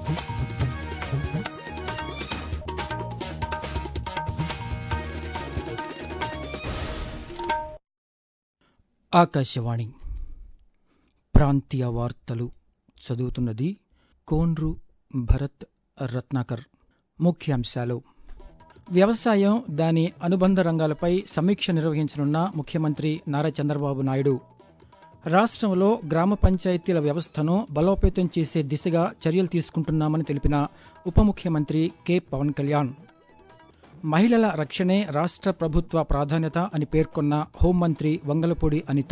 ఆకాశవాణి ప్రాంతీయ వార్తలు చదువుతున్నది కోన్రు భరత్ రత్నాకర్ ముఖ్యాంశాలు వ్యవసాయం దాని అనుబంధ రంగాలపై సమీక్ష నిర్వహించనున్న ముఖ్యమంత్రి నారా చంద్రబాబు నాయుడు రాష్ట్రంలో గ్రామ పంచాయతీల వ్యవస్థను బలోపేతం చేసే దిశగా చర్యలు తీసుకుంటున్నామని తెలిపిన ఉప ముఖ్యమంత్రి కె పవన్ కళ్యాణ్ మహిళల రక్షణే రాష్ట్ర ప్రభుత్వ ప్రాధాన్యత అని పేర్కొన్న హోంమంత్రి వంగలపూడి అనిత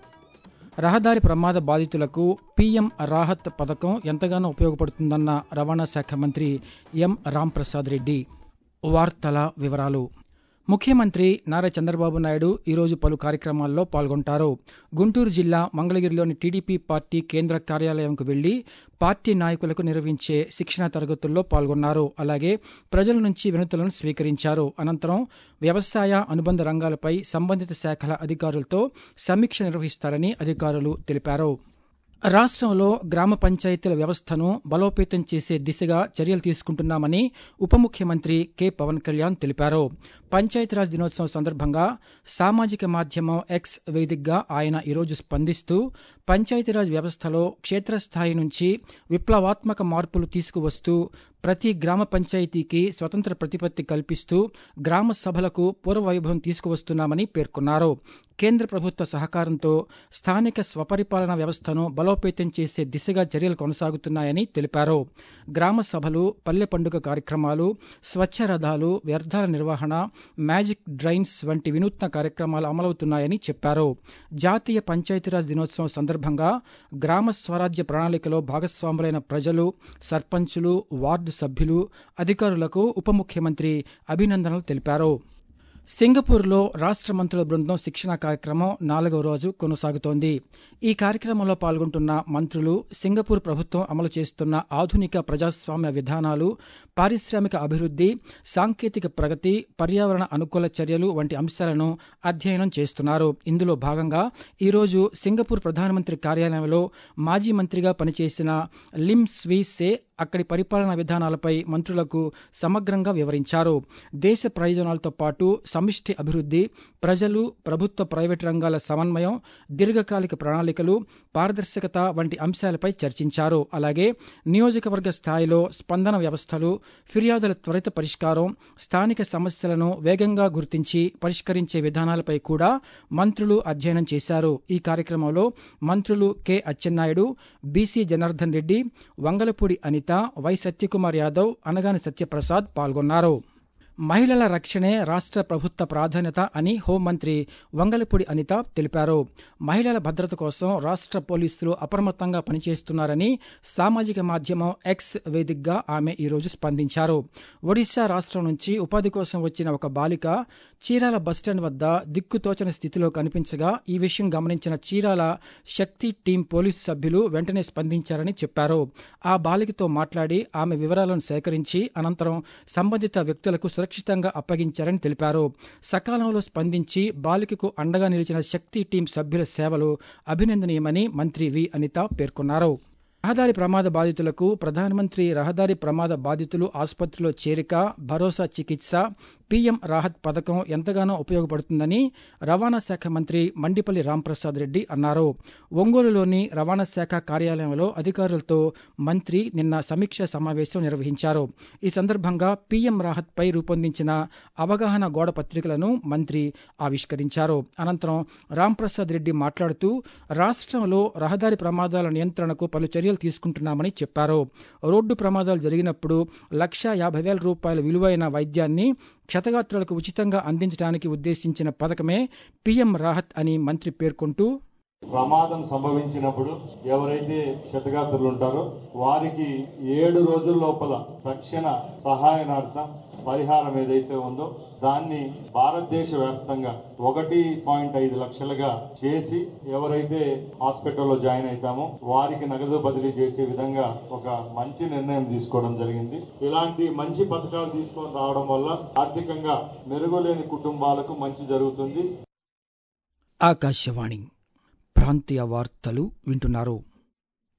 రహదారి ప్రమాద బాధితులకు పీఎం రాహత్ పథకం ఎంతగానో ఉపయోగపడుతుందన్న రవాణా శాఖ మంత్రి ఎం రాంప్రసాద్ రెడ్డి వార్తల వివరాలు ముఖ్యమంత్రి నారా చంద్రబాబు నాయుడు ఈరోజు పలు కార్యక్రమాల్లో పాల్గొంటారు గుంటూరు జిల్లా మంగళగిరిలోని టీడీపీ పార్టీ కేంద్ర కార్యాలయంకు వెళ్లి పార్టీ నాయకులకు నిర్వహించే శిక్షణ తరగతుల్లో పాల్గొన్నారు అలాగే ప్రజల నుంచి వినతులను స్వీకరించారు అనంతరం వ్యవసాయ అనుబంధ రంగాలపై సంబంధిత శాఖల అధికారులతో సమీక్ష నిర్వహిస్తారని అధికారులు తెలిపారు రాష్ట్రంలో గ్రామ పంచాయతీల వ్యవస్థను బలోపేతం చేసే దిశగా చర్యలు తీసుకుంటున్నామని ఉప ముఖ్యమంత్రి కె పవన్ కళ్యాణ్ తెలిపారు పంచాయతీరాజ్ దినోత్సవం సందర్భంగా సామాజిక మాధ్యమం ఎక్స్ వేదికగా ఆయన ఈరోజు స్పందిస్తూ పంచాయతీరాజ్ వ్యవస్థలో క్షేత్రస్థాయి నుంచి విప్లవాత్మక మార్పులు తీసుకువస్తూ ప్రతి గ్రామ పంచాయతీకి స్వతంత్ర ప్రతిపత్తి కల్పిస్తూ గ్రామ సభలకు పూర్వవైభవం తీసుకువస్తున్నామని పేర్కొన్నారు కేంద్ర ప్రభుత్వ సహకారంతో స్థానిక స్వపరిపాలన వ్యవస్థను బలోపేతం చేసే దిశగా చర్యలు కొనసాగుతున్నాయని తెలిపారు గ్రామ సభలు పల్లె పండుగ కార్యక్రమాలు స్వచ్ఛ రథాలు వ్యర్థాల నిర్వహణ మ్యాజిక్ డ్రైన్స్ వంటి వినూత్న కార్యక్రమాలు అమలవుతున్నాయని చెప్పారు జాతీయ పంచాయతీరాజ్ దినోత్సవం సందర్భంగా గ్రామ స్వరాజ్య ప్రణాళికలో భాగస్వాములైన ప్రజలు సర్పంచులు వార్డు సభ్యులు అధికారులకు ఉప ముఖ్యమంత్రి అభినందనలు తెలిపారు సింగపూర్లో రాష్ట్ర మంత్రుల బృందం శిక్షణ కార్యక్రమం నాలుగవ రోజు కొనసాగుతోంది ఈ కార్యక్రమంలో పాల్గొంటున్న మంత్రులు సింగపూర్ ప్రభుత్వం అమలు చేస్తున్న ఆధునిక ప్రజాస్వామ్య విధానాలు పారిశ్రామిక అభివృద్ధి సాంకేతిక ప్రగతి పర్యావరణ అనుకూల చర్యలు వంటి అంశాలను అధ్యయనం చేస్తున్నారు ఇందులో భాగంగా ఈరోజు సింగపూర్ ప్రధానమంత్రి కార్యాలయంలో మాజీ మంత్రిగా పనిచేసిన లిమ్ స్వీ సే అక్కడి పరిపాలనా విధానాలపై మంత్రులకు సమగ్రంగా వివరించారు దేశ ప్రయోజనాలతో పాటు సమిష్టి అభివృద్ధి ప్రజలు ప్రభుత్వ ప్రైవేటు రంగాల సమన్వయం దీర్ఘకాలిక ప్రణాళికలు పారదర్శకత వంటి అంశాలపై చర్చించారు అలాగే నియోజకవర్గ స్థాయిలో స్పందన వ్యవస్థలు ఫిర్యాదుల త్వరిత పరిష్కారం స్థానిక సమస్యలను వేగంగా గుర్తించి పరిష్కరించే విధానాలపై కూడా మంత్రులు అధ్యయనం చేశారు ఈ కార్యక్రమంలో మంత్రులు K Atchannaidu BC Janardhan Reddy Vangalapudi Anitha Y Satyakumar Yadav Anagani Satyaprasad పాల్గొన్నారు మహిళల రక్షణే రాష్ట్ర ప్రభుత్వ ప్రాధాన్యత అని హోంమంత్రి వంగలపూడి అనిత తెలిపారు మహిళల భద్రత కోసం రాష్ట్ర పోలీసులు అప్రమత్తంగా పనిచేస్తున్నారని సామాజిక మాధ్యమం ఎక్స్ వేదికగా ఆమె ఈరోజు స్పందించారు ఒడిశా రాష్ట్రం నుంచి ఉపాధి కోసం వచ్చిన ఒక బాలిక చీరాల బస్టాండ్ వద్ద దిక్కుతోచని స్థితిలో కనిపించగా ఈ విషయం గమనించిన చీరాల శక్తి టీం పోలీసు సభ్యులు వెంటనే స్పందించారని చెప్పారు ఆ బాలికతో మాట్లాడి ఆమె వివరాలను సేకరించి అనంతరం సంబంధిత వ్యక్తులకు సురక్షితంగా అప్పగించారని తెలిపారు సకాలంలో స్పందించి బాలికకు అండగా నిలిచిన శక్తి టీం సభ్యుల సేవలు అభినందనీయమని మంత్రి వి అనిత పేర్కొన్నారు రహదారి ప్రమాద బాధితులకు ప్రధానమంత్రి రహదారి ప్రమాద బాధితులు ఆసుపత్రిలో చేరిక భరోసా చికిత్స పీఎం రాహత్ పథకం ఎంతగానో ఉపయోగపడుతుందని రవాణా శాఖ మంత్రి మండిపల్లి రాంప్రసాద్ రెడ్డి అన్నారు ఒంగోలులోని రవాణా శాఖ కార్యాలయంలో అధికారులతో మంత్రి నిన్న సమీక్ష సమావేశం నిర్వహించారు ఈ సందర్భంగా పీఎం రాహత్ పై రూపొందించిన అవగాహన గోడ పత్రికలను మంత్రి ఆవిష్కరించారు అనంతరం రాంప్రసాద్ రెడ్డి మాట్లాడుతూ రాష్ట్రంలో రహదారి ప్రమాదాల నియంత్రణకు పలు చర్యలు తీసుకుంటున్నామని చెప్పారు రోడ్డు ప్రమాదాలు జరిగినప్పుడు లక్ష యాభై వేల రూపాయల విలువైన వైద్యాన్ని క్షతగాత్రులకు ఉచితంగా అందించడానికి ఉద్దేశించిన పథకమే పీఎం రాహత్ అని మంత్రి పేర్కొంటూ ప్రమాదం సంభవించినప్పుడు ఎవరైతే క్షతగాత్రులు ఉంటారో వారికి ఏడు రోజుల లోపల తక్షణ సహాయనార్థం పరిహారం ఏదైతే ఉందో దాన్ని భారతదేశ వ్యాప్తంగా ఒకటి పాయింట్ ఐదు లక్షలుగా చేసి ఎవరైతే హాస్పిటల్లో జాయిన్ అవుతామో వారికి నగదు బదిలీ చేసే విధంగా ఒక మంచి నిర్ణయం తీసుకోవడం జరిగింది ఇలాంటి మంచి పథకాలు తీసుకొని రావడం వల్ల ఆర్థికంగా మెరుగులేని కుటుంబాలకు మంచి జరుగుతుంది ఆకాశవాణి ప్రాంతీయ వార్తలు వింటున్నారు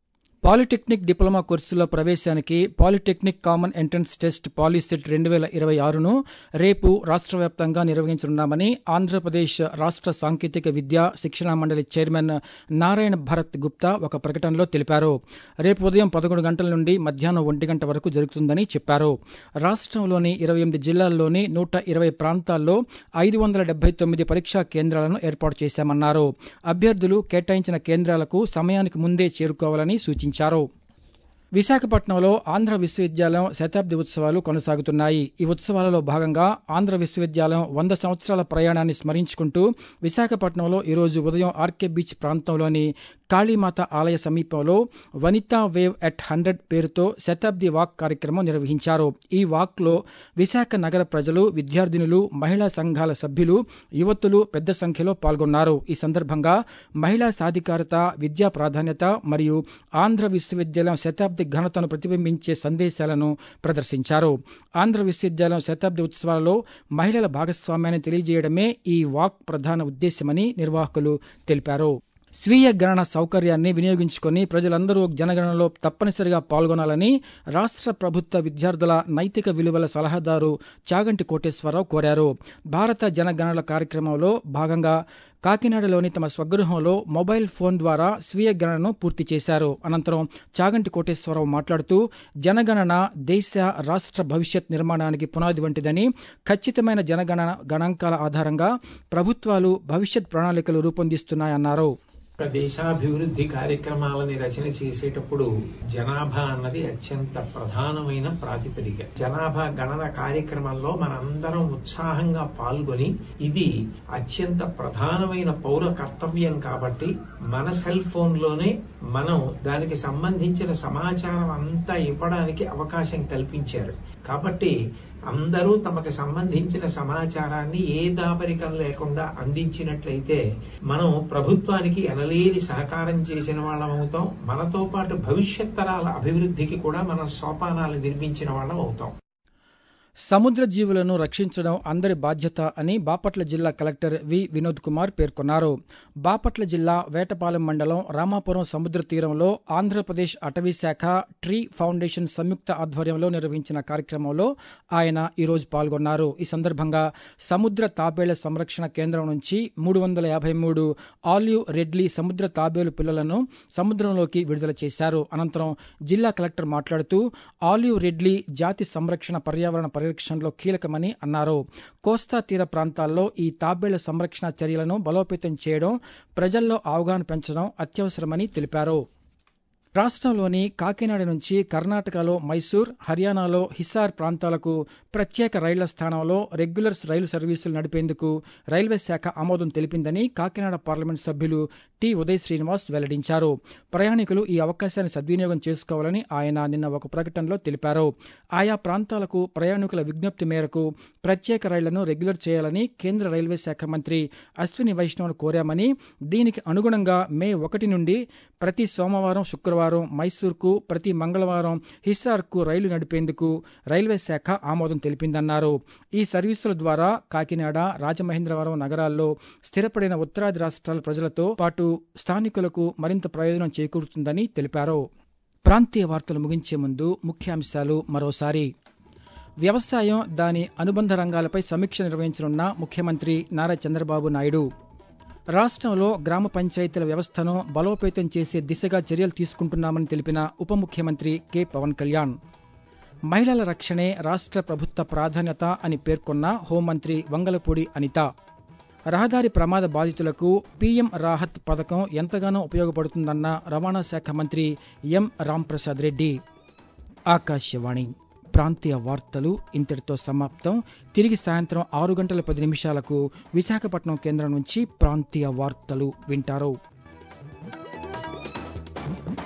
పాలిటెక్నిక్ డిప్లొమా కోర్సులో ప్రవేశానికి polytechnic common entrance test POLYCET రెండు వేల ఇరవై ఆరును రేపు రాష్ట్ర వ్యాప్తంగా నిర్వహించనున్నామని ఆంధ్రప్రదేశ్ రాష్ట్ర సాంకేతిక విద్యా శిక్షణా మండలి చైర్మన్ నారాయణ భరత్ గుప్తా ఒక ప్రకటనలో తెలిపారు రేపు ఉదయం పదకొండు గంటల నుండి మధ్యాహ్నం ఒంటి గంట వరకు జరుగుతుందని చెప్పారు రాష్ట్రంలోని ఇరవై ఎనిమిది జిల్లాల్లోని నూట ఇరవై ప్రాంతాల్లో ఐదు వందల డెబ్బై తొమ్మిది పరీక్షా కేంద్రాలను ఏర్పాటు చేశామన్నారు అభ్యర్థులు కేటాయించిన కేంద్రాలకు సమయానికి ముందే చేరుకోవాలని సూచించారు విశాఖపట్నంలో ఆంధ్ర విశ్వవిద్యాలయం శతాబ్ది ఉత్సవాలు కొనసాగుతున్నాయి ఈ ఉత్సవాలలో భాగంగా ఆంధ్ర విశ్వవిద్యాలయం వంద సంవత్సరాల ప్రయాణాన్ని స్మరించుకుంటూ విశాఖపట్నంలో ఈరోజు ఉదయం ఆర్కే బీచ్ ప్రాంతంలోని కాళీమాత ఆలయ సమీపంలో వనితా వేవ్ ఎట్ హండ్రెడ్ పేరుతో శతాబ్ది వాక్ కార్యక్రమం నిర్వహించారు ఈ వాక్లో విశాఖ నగర ప్రజలు విద్యార్థినులు మహిళా సంఘాల సభ్యులు యువతులు పెద్ద సంఖ్యలో పాల్గొన్నారు ఈ సందర్భంగా మహిళా సాధికారత విద్యా ప్రాధాన్యత మరియు ఆంధ్ర విశ్వవిద్యాలయం శతాబ్ది ఘనతను ప్రతిబింబించే సందేశాలను ప్రదర్శించారు ఆంధ్ర విశ్వవిద్యాలయం శతాబ్ది ఉత్సవాలలో మహిళల భాగస్వామ్యాన్ని తెలియజేయడమే ఈ వాక్ ప్రధాన ఉద్దేశ్యమని నిర్వాహకులు తెలిపారు స్వీయ గణన సౌకర్యాన్ని వినియోగించుకుని ప్రజలందరూ జనగణనలో తప్పనిసరిగా పాల్గొనాలని రాష్ట్ర ప్రభుత్వ విద్యార్థుల నైతిక విలువల సలహాదారు చాగంటి కోటేశ్వరరావు కోరారు భారత జనగణన కార్యక్రమంలో భాగంగా కాకినాడలోని తమ స్వగృహంలో మొబైల్ ఫోన్ ద్వారా స్వీయ గణనను పూర్తి చేశారు అనంతరం చాగంటి కోటేశ్వరరావు మాట్లాడుతూ జనగణన దేశ రాష్ట్ర భవిష్యత్ నిర్మాణానికి పునాది వంటిదని ఖచ్చితమైన జనగణన గణాంకాల ఆధారంగా ప్రభుత్వాలు భవిష్యత్ ప్రణాళికలు రూపొందిస్తున్నాయన్నారు ఒక దేశాభివృద్ధి కార్యక్రమాలని రచన చేసేటప్పుడు జనాభా అన్నది అత్యంత ప్రధానమైన ప్రాతిపదిక జనాభా గణన కార్యక్రమంలో మనందరం ఉత్సాహంగా పాల్గొని ఇది అత్యంత ప్రధానమైన పౌర కర్తవ్యం కాబట్టి మన సెల్ ఫోన్ లోనే మనం దానికి సంబంధించిన సమాచారం అంతా ఇవ్వడానికి అవకాశం కల్పించారు కాబట్టి అందరూ తమకు సంబంధించిన సమాచారాన్ని ఏ దాపరికం లేకుండా అందించినట్లయితే మనం ప్రభుత్వానికి ఎనలేని సహకారం చేసిన వాళ్ళం అవుతాం మనతో పాటు భవిష్యత్ తరాల అభివృద్ధికి కూడా మనం సోపానాలు నిర్మించిన వాళ్ళం అవుతాం సముద్ర జీవులను రక్షించడం అందరి బాధ్యత అని బాపట్ల జిల్లా కలెక్టర్ వి వినోద్ కుమార్ పేర్కొన్నారు బాపట్ల జిల్లా వేటపాలెం మండలం రామాపురం సముద్ర తీరంలో ఆంధ్రప్రదేశ్ అటవీ శాఖ ట్రీ ఫౌండేషన్ సంయుక్త ఆధ్వర్యంలో నిర్వహించిన కార్యక్రమంలో ఆయన ఈరోజు పాల్గొన్నారు ఈ సందర్భంగా సముద్ర తాబేళ్ల సంరక్షణ కేంద్రం నుంచి మూడు వందల యాభై మూడు ఆలివ్ రెడ్లీ సముద్ర తాబేలు పిల్లలను సముద్రంలోకి విడుదల చేశారు అనంతరం జిల్లా కలెక్టర్ మాట్లాడుతూ ఆలివ్ రెడ్లీ జాతి సంరక్షణ పర్యావరణ పరిరక్షణలో కీలకమని అన్నారు కోస్తా తీర ప్రాంతాల్లో ఈ తాబేళ్ల సంరక్షణ చర్యలను బలోపేతం చేయడం ప్రజల్లో అవగాహన పెంచడం అత్యవసరమని తెలిపారు రాష్ట్రంలోని కాకినాడ నుంచి కర్ణాటకలో మైసూర్ హర్యానాలో హిసార్ ప్రాంతాలకు ప్రత్యేక రైళ్ల స్థానంలో రెగ్యులర్ రైలు సర్వీసులు నడిపేందుకు రైల్వే శాఖ ఆమోదం తెలిపిందని కాకినాడ పార్లమెంట్ సభ్యులు టి ఉదయ్ శ్రీనివాస్ వెల్లడించారు ప్రయాణికులు ఈ అవకాశాన్ని సద్వినియోగం చేసుకోవాలని ఆయన నిన్న ఒక ప్రకటనలో తెలిపారు ఆయా ప్రాంతాలకు ప్రయాణికుల విజ్ఞప్తి మేరకు ప్రత్యేక రైళ్లను రెగ్యులర్ చేయాలని కేంద్ర రైల్వే శాఖ మంత్రి అశ్విని వైష్ణవ్ను కోరామని దీనికి అనుగుణంగా మే ఒకటి నుండి ప్రతి సోమవారం శుక్రవారం మైసూర్కు ప్రతి మంగళవారం హిసార్కు రైలు నడిపేందుకు రైల్వే శాఖ ఆమోదం తెలిపిందన్నారు ఈ సర్వీసుల ద్వారా కాకినాడ రాజమహేంద్రవరం నగరాల్లో స్థిరపడిన ఉత్తరాది రాష్ట్రాల ప్రజలతో పాటు స్థానికులకు మరింత ప్రయోజనం చేకూరుతుందని తెలిపారు ప్రాంతీయ వార్తలు ముగించే ముందు ముఖ్యాంశాలు మరోసారి వ్యవసాయం దాని అనుబంధ రంగాలపై సమీక్ష నిర్వహించనున్న ముఖ్యమంత్రి నారా చంద్రబాబు నాయుడు రాష్ట్రంలో గ్రామ పంచాయతీల వ్యవస్థను బలోపేతం చేసే దిశగా చర్యలు తీసుకుంటున్నామని తెలిపిన ఉప ముఖ్యమంత్రి కె పవన్ కళ్యాణ్ మహిళల రక్షణే రాష్ట్ర ప్రభుత్వ ప్రాధాన్యత అని పేర్కొన్న హోంమంత్రి వంగలపూడి అనిత రహదారి ప్రమాద బాధితులకు పీఎం రాహత్ పథకం ఎంతగానో ఉపయోగపడుతుందన్న రవాణా శాఖ మంత్రి ఎం రాంప్రసాద్ రెడ్డి ఆకాశవాణి ప్రాంతీయ వార్తలు ఇంతటితో సమాప్తం తిరిగి సాయంత్రం ఆరు గంటల పది నిమిషాలకు విశాఖపట్నం కేంద్రం నుంచి ప్రాంతీయ వార్తలు వింటారు